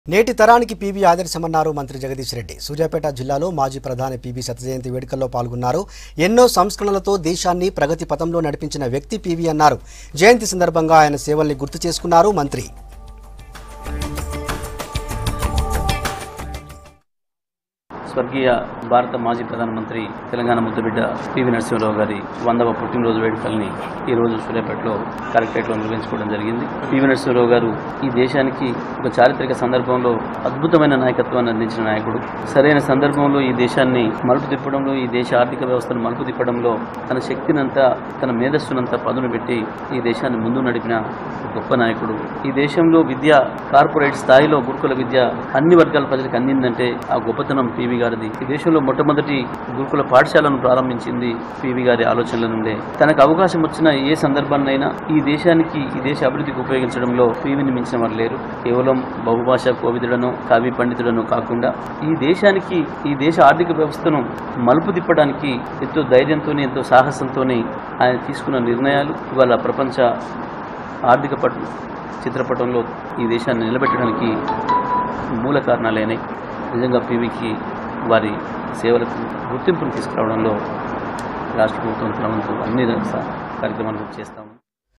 నేటి తరానికి పీబీ ఆదర్శమన్నారు మంత్రి జగదీష్ రెడ్డి సూర్యాపేట జిల్లాలో మాజీ ప్రధాని పీబీ సత్యజయంతి వేడుకల్లో పాల్గొన్నారు ఎన్నో సంస్కరణలతో దేశాన్ని ప్రగతి పథంలో నడిపించిన వ్యక్తి పీవీ అన్నారు జయంతి సందర్భంగా ఆయన సేవల్ని గుర్తు చేసుకున్నారు మంత్రి స్వర్గీయ భారత మాజీ ప్రధానమంత్రి తెలంగాణ ముద్దుబిడ్డ పివి నరసింహరావు గారి వందవ పుట్టినరోజు వేడుకల్ని ఈ రోజు సూర్యాపేటలో కలెక్టరేట్లో నిర్వహించుకోవడం జరిగింది పివి నరసింహరావు గారు ఈ దేశానికి ఒక చారిత్రక సందర్భంలో అద్భుతమైన నాయకత్వాన్ని అందించిన నాయకుడు సరైన సందర్భంలో ఈ దేశాన్ని మలుపు తిప్పడంలో ఈ దేశ ఆర్థిక వ్యవస్థను మలుపు తిప్పడంలో తన శక్తినంతా తన మేధస్సునంతా పదును పెట్టి ఈ దేశాన్ని ముందు నడిపిన గొప్ప నాయకుడు ఈ దేశంలో విద్య కార్పొరేట్ స్థాయిలో గురుకుల విద్య అన్ని వర్గాల ప్రజలకు అందిందంటే ఆ గొప్పతనం పివి గారిది ఈ దేశంలో మొట్టమొదటి గురుకుల పాఠశాలను ప్రారంభించింది పివి గారి ఆలోచనల నుండే తనకు అవకాశం వచ్చిన ఏ సందర్భాన్నైనా ఈ దేశానికి ఈ దేశ అభివృద్ధికి ఉపయోగించడంలో పివిని మించిన వారు లేరు కేవలం బహుభాషా కోవిదుడను కావ్య పండితుడను కాకుండా ఈ దేశానికి ఈ దేశ ఆర్థిక వ్యవస్థను మలుపు తిప్పడానికి ఎంతో ధైర్యంతో ఎంతో సాహసంతోనే ఆయన తీసుకున్న నిర్ణయాలు ఇవాళ ప్రపంచ ఆర్థిక పట్ చిత్రపటంలో ఈ దేశాన్ని నిలబెట్టడానికి మూల కారణాలేనే నిజంగా పీవీకి వారి సేవలకు గుర్తింపును తీసుకురావడంలో రాష్ట్ర ప్రభుత్వం తన వంతు అన్ని రకాల కార్యక్రమాలు చేస్తాం